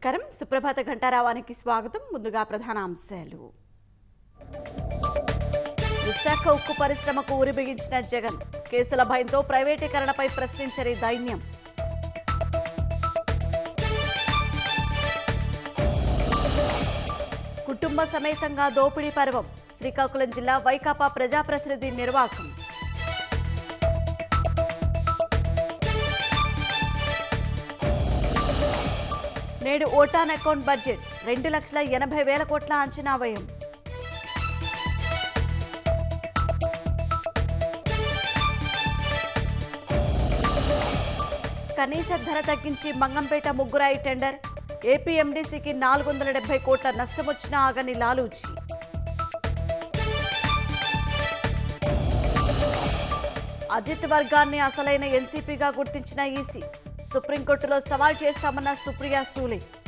నమస్కారం సుప్రభాత ఘంటారావానికి స్వాగతం ముందుగా ప్రధాన అంశాలు విశాఖ ఉక్కు పరిశ్రమకు ఊరి బిగించిన జగన్ కేసుల భయంతో ప్రైవేటీకరణపై ప్రశ్నించని దైన్యం కుటుంబ సమేతంగా దోపిడీ పర్వం శ్రీకాకుళం జిల్లా వైకాపా ప్రజాప్రతినిధి నిర్వాహకం నేడు ఓటాన్ అకౌంట్ బడ్జెట్ రెండు లక్షల ఎనభై వేల కోట్ల అంచనా వ్యయం కనీస ధర తగ్గించి మంగంపేట ముగ్గురాయి టెండర్ ఏపీఎండీసీకి నాలుగు వందల డెబ్బై కోట్ల నష్టం వచ్చినా ఆగని లాలూచి అజిత్ వర్గాన్ని అసలైన ఎన్సీపీగా గుర్తించిన ఈసీ సుప్రీంకోర్టులో సవాల్ చేస్తామన్న సుప్రియా సూలే